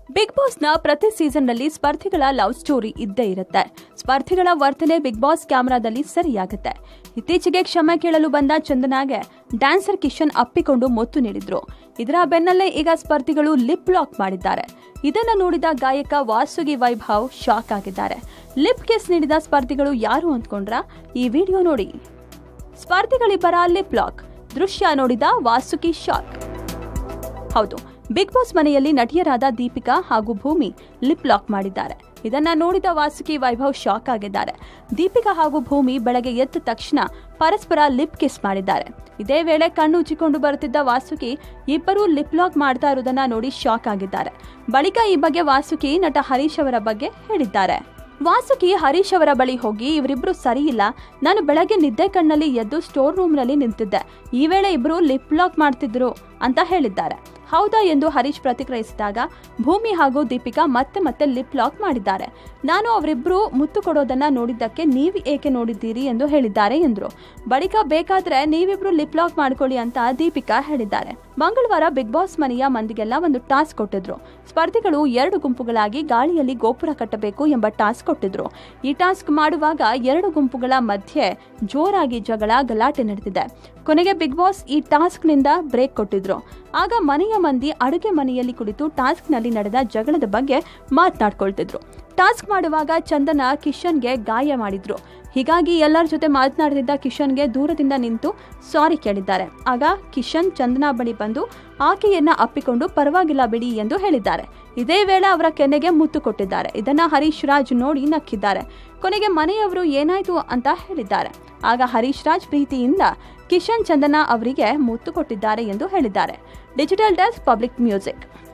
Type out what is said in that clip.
big ಬಾಸ್ನ ಪ್ರತಿ ಸೀಸನ್ನಲ್ಲಿ ಸ್ಪರ್ಧಿಗಳ love story ಇದ್ದೇ ಇರುತ್ತೆ ಸ್ಪರ್ಧಿಗಳ ವರ್ತನೆ ಬಿಗ್ ಬಾಸ್ ಕ್ಯಾಮೆರಾದಲ್ಲಿ ಸರಿಯಾಗುತ್ತೆ ಇತ್ತೀಚೆಗೆ ಕ್ಷಮೆ ಕೇಳಲು ಬಂದ ಚಂದನಾಗೆ ಡ್ಯಾನ್ಸರ್ ಕಿಶನ್ ಅಪ್ಪಿಕೊಂಡು ಮೊತ್ತು ನೀಡಿದ್ರು ಇದರ ಬೆನ್ನಲ್ಲೇ ಈಗ ಸ್ಪರ್ಧಿಗಳು ಲಿಪ್ ಲಾಕ್ ಮಾಡಿದ್ದಾರೆ ಇದನ್ನು ನೋಡಿದ ಗಾಯಕ ವಾಸುಗಿ ವೈಭವ್ ಶಾಕ್ ಆಗಿದ್ದಾರೆ ಲಿಪ್ ಕಿಸ್ ನೀಡಿದ ಸ್ಪರ್ಧಿಗಳು ಯಾರು ಅಂದ್ಕೊಂಡ್ರ ಈ ವಿಡಿಯೋ ನೋಡಿ ಸ್ಪರ್ಧಿಗಳಿಬ್ಬರ ಲಿಪ್ ಲಾಕ್ ದೃಶ್ಯ ನೋಡಿದ ವಾಸುಕಿ ಶಾಕ್ ಹೌದು ಬಿಗ್ ಬಾಸ್ ಮನೆಯಲ್ಲಿ ನಟಿಯರಾದ ದೀಪಿಕಾ ಹಾಗೂ ಭೂಮಿ ಲಿಪ್ ಲಾಕ್ ಮಾಡಿದ್ದಾರೆ ಇದನ್ನ ನೋಡಿದ ವಾಸುಕಿ ವೈಭವ್ ಶಾಕ್ ಆಗಿದ್ದಾರೆ ದೀಪಿಕಾ ಹಾಗೂ ಭೂಮಿ ಬೆಳಗ್ಗೆ ಎದ್ದ ತಕ್ಷಣ ಪರಸ್ಪರ ಲಿಪ್ ಕಿಸ್ ಮಾಡಿದ್ದಾರೆ ಇದೇ ವೇಳೆ ಕಣ್ಣು ಉಜ್ಜಿಕೊಂಡು ಬರುತ್ತಿದ್ದ ವಾಸುಕಿ ಇಬ್ಬರು ಲಿಪ್ ಲಾಕ್ ಮಾಡ್ತಾ ಇರುವುದನ್ನ ನೋಡಿ ಶಾಕ್ ಆಗಿದ್ದಾರೆ ಬಳಿಕ ಈ ಬಗ್ಗೆ ವಾಸುಕಿ ನಟ ಹರೀಶ್ ಅವರ ಬಗ್ಗೆ ಹೇಳಿದ್ದಾರೆ ವಾಸುಕಿ ಹರೀಶ್ ಅವರ ಬಳಿ ಹೋಗಿ ಇವರಿಬ್ರು ಸರಿ ಇಲ್ಲ ನಾನು ಬೆಳಗ್ಗೆ ನಿದ್ದೆ ಕಣ್ಣಲ್ಲಿ ಎದ್ದು ಸ್ಟೋರ್ ರೂಮ್ನಲ್ಲಿ ನಿಂತಿದ್ದೆ ಈ ವೇಳೆ ಇಬ್ರು ಲಿಪ್ ಲಾಕ್ ಮಾಡ್ತಿದ್ರು ಅಂತ ಹೇಳಿದ್ದಾರೆ ಹೌದಾ ಎಂದು ಹರೀಶ್ ಪ್ರತಿಕ್ರಿಯಿಸಿದಾಗ ಭೂಮಿ ಹಾಗೂ ದೀಪಿಕಾ ಮತ್ತೆ ಮತ್ತೆ ಲಿಪ್ ಲಾಕ್ ಮಾಡಿದ್ದಾರೆ ನಾನು ಅವರಿಬ್ರು ಮುತ್ತು ಕೊಡೋದನ್ನ ನೋಡಿದ್ದಕ್ಕೆ ನೀವು ಏಕೆ ನೋಡಿದ್ದೀರಿ ಎಂದು ಹೇಳಿದ್ದಾರೆ ಎಂದರು ಬಳಿಕ ಬೇಕಾದ್ರೆ ನೀವಿಬ್ರು ಲಿಪ್ ಲಾಕ್ ಮಾಡ್ಕೊಳ್ಳಿ ಅಂತ ದೀಪಿಕಾ ಹೇಳಿದ್ದಾರೆ ಮಂಗಳವಾರ ಬಿಗ್ ಬಾಸ್ ಮನೆಯ ಮಂದಿಗೆಲ್ಲ ಒಂದು ಟಾಸ್ಕ್ ಕೊಟ್ಟಿದ್ರು ಸ್ಪರ್ಧಿಗಳು ಎರಡು ಗುಂಪುಗಳಾಗಿ ಗಾಳಿಯಲ್ಲಿ ಗೋಪುರ ಕಟ್ಟಬೇಕು ಎಂಬ ಟಾಸ್ಕ್ ಕೊಟ್ಟಿದ್ರು ಈ ಟಾಸ್ಕ್ ಮಾಡುವಾಗ ಎರಡು ಗುಂಪುಗಳ ಮಧ್ಯೆ ಜೋರಾಗಿ ಜಗಳ ಗಲಾಟೆ ನಡೆದಿದೆ ಕೊನೆಗೆ ಬಿಗ್ ಬಾಸ್ ಈ ಟಾಸ್ಕ್ನಿಂದ ಬ್ರೇಕ್ ಕೊಟ್ಟಿದ್ರು ಆಗ ಮನೆಯ ಮಂದಿ ಅಡುಗೆ ಮನೆಯಲ್ಲಿ ಕುಳಿತು ಟಾಸ್ಕ್ನಲ್ಲಿ ನಡೆದ ಜಗಳದ ಬಗ್ಗೆ ಮಾತನಾಡ್ಕೊಳ್ತಿದ್ರು ಟಾಸ್ಕ್ ಮಾಡುವಾಗ ಚಂದನ ಕಿಶನ್ಗೆ ಗಾಯ ಮಾಡಿದ್ರು ಹೀಗಾಗಿ ಎಲ್ಲರ ಜೊತೆ ಮಾತನಾಡ್ತಿದ್ದ ಕಿಶನ್ಗೆ ದೂರದಿಂದ ನಿಂತು ಸಾರಿ ಕೇಳಿದ್ದಾರೆ ಆಗ ಕಿಶನ್ ಚಂದನ ಬಳಿ ಬಂದು ಆಕೆಯನ್ನ ಅಪ್ಪಿಕೊಂಡು ಪರವಾಗಿಲ್ಲ ಬಿಡಿ ಎಂದು ಹೇಳಿದ್ದಾರೆ ಇದೇ ವೇಳೆ ಅವರ ಕೆನ್ನೆಗೆ ಮುತ್ತು ಕೊಟ್ಟಿದ್ದಾರೆ ಇದನ್ನ ಹರೀಶ್ ರಾಜ್ ನೋಡಿ ನಕ್ಕಿದ್ದಾರೆ ಕೊನೆಗೆ ಮನೆಯವರು ಏನಾಯ್ತು ಅಂತ ಹೇಳಿದ್ದಾರೆ ಆಗ ಹರೀಶ್ ರಾಜ್ ಪ್ರೀತಿಯಿಂದ ಕಿಶನ್ ಚಂದನ ಅವರಿಗೆ ಮುತ್ತು ಕೊಟ್ಟಿದ್ದಾರೆ ಎಂದು ಹೇಳಿದ್ದಾರೆ ಡಿಜಿಟಲ್ ಡೆಸ್ಕ್ ಪಬ್ಲಿಕ್ ಮ್ಯೂಸಿಕ್